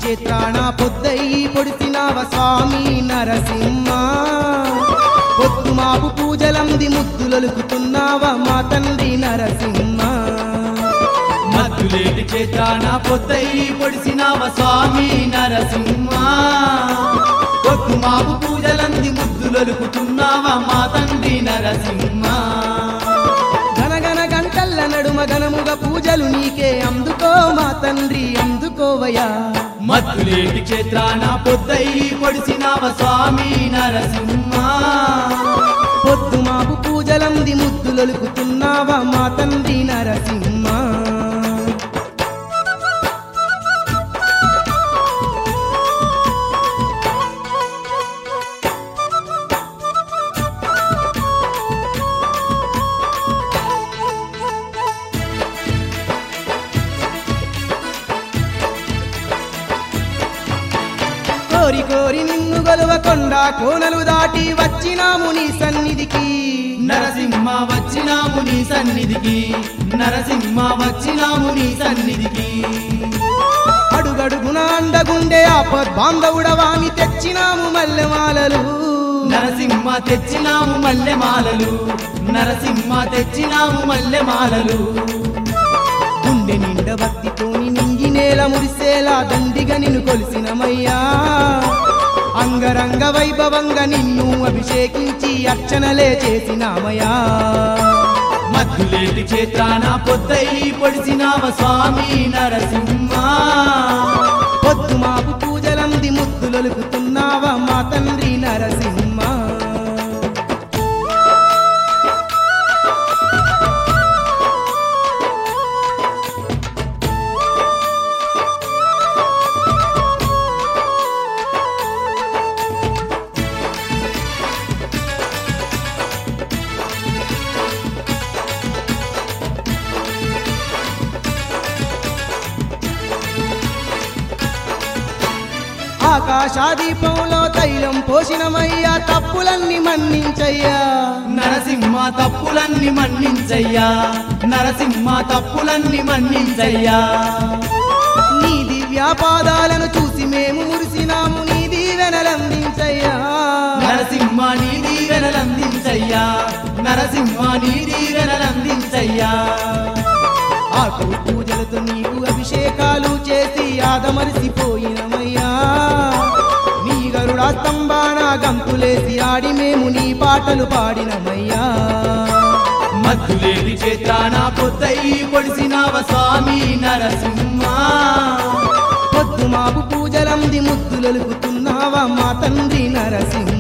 క్షేత్రాన పొద్దయి పొడిసినావ స్వామి నరసింహ పొద్దు మాపు పూజలంది ముద్దులొలుకుతున్నావ మా తండ్రి నరసింహ మద్దులేటి చేతాన పొద్దయి పొడిసినావ స్వామి నరసింహ పొద్దు మాపు పూజలంది ముద్దులొలుకుతున్నావా మా తండ్రి నరసింహ గనగన గంటల్ల నడుమ గనముగ పూజలు నీకే అందుకో మా తండ్రి అందుకోవయా మద్దులేటి క్షేత్రాన పొద్దయి పొడిసినావ స్వామి నరసింహ పొద్దు మాపు పూజలంది ముద్దులొలుకుతున్నావ మా తండ్రి నరసింహ కోరి కోరి నిన్ను గొలవకొండ కోనలు దాటి వచ్చినాము నీ సన్నిధికి నరసింహ వచ్చినాము నీ సన్నిధికి నరసింహ వచ్చినాము నీ సన్నిధికి అడుగడుగున అండగుండే ఆపద్ బాంధవుడవామి తెచ్చినాము మల్లెమాలలు నరసింహ తెచ్చినాము మల్లెమాలలు నరసింహ తెచ్చినాము మల్లెమాలలు గుండె నిండ భక్తితోని నింగి నేల మురిసేలా దండిగా నిన్ను కొలిసినమయ్యా అంగరంగ వైభవంగా నిన్ను అభిషేకించి అర్చనలే చేసినామయ్యా మద్దులేటి క్షేత్రాన పొద్దయి పొడిసినావ స్వామి నరసింహ పొద్దు మాపు పూజలంది ముద్దులొలుకుతున్నావా మా తండ్రి నరసింహ ఆకాశాదీపంలో తైలం పోషినమయ్యా తప్పులన్నీ మన్నించయ్యా నరసింహ తప్పులన్నీ మన్నించయ్యా నరసింహ తప్పులన్నీ మన్నించయ్యా నీ దివ్యాపాదాలను చూసి మేము మురిసినాము నీ దీవెనలందించయ్యా నరసింహ నీ దీవెనలందించయ్యా నరసింహ నీ దీవెనలందించయ్యా ఆకు పూజలతో నీకు అభిషేకాలు చేసి ఆదమరిసిపోయినమయ్యా నీ గరుడా స్తంభాన గంతులేసి ఆడి మేము నీ పాటలు పాడినమయ్యా మద్దులేని చేత్రాన పొద్దయి పొడిసినావ స్వామి నరసింహ పొద్దు మాపు పూజలంది ముద్దులొలుకుతున్నావా మా తండ్రి నరసింహ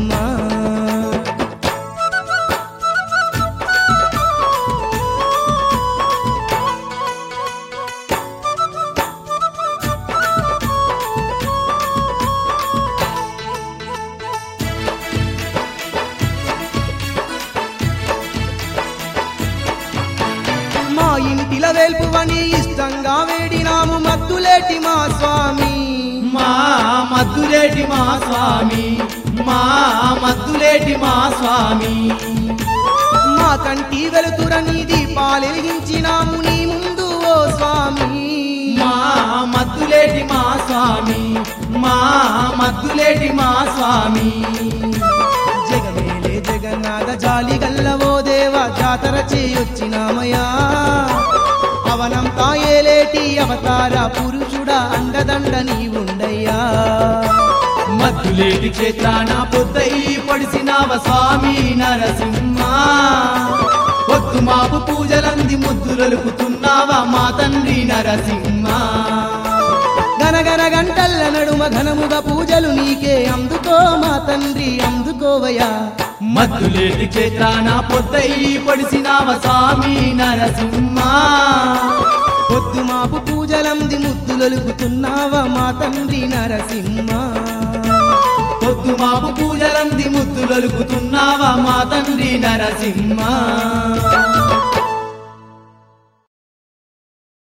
మా ఇంటిల వేల్పువని ఇష్టంగా వేడినాము మత్తులేటి మా స్వామి మా మద్దులేటి మా స్వామి మా మద్దులేటి మా స్వామి మా కంటి వెలుతురని దీపాలెలిగించినాము నీ ముందు ఓ స్వామి మా మద్దులేటి మా స్వామి మా మద్దులేటి మా స్వామి జగమేలే జగన్నాథ జాలి గల్లవో దేవ జాతర చేయొచ్చినామయా అవనంతా ఏలేటి అవతార పురుషుడా అండదండ నీవుండయ్యా మద్దులేటి క్షేత్రాన పొద్దయి పొడిసినావ స్వామి నరసింహ పొద్దు మాపు పూజలంది ముద్దులలుకుతున్నావా మా తండ్రి నరసింహ గనగన గంటల్ల నడుమ ఘనముగా పూజలు నీకే అందుకో మా తండ్రి అందుకోవయా మద్దులేటి క్షేత్రాన పొద్దయి పొడిసినావ స్వామి నరసింహ పొద్దు మాపు పూజలంది ముద్దులొలుకుతున్నావా మా తండ్రి నరసింహ పొద్దు మాపు పూజలంది ముద్దులలుకుతున్నావా మా తండ్రి నరసింహ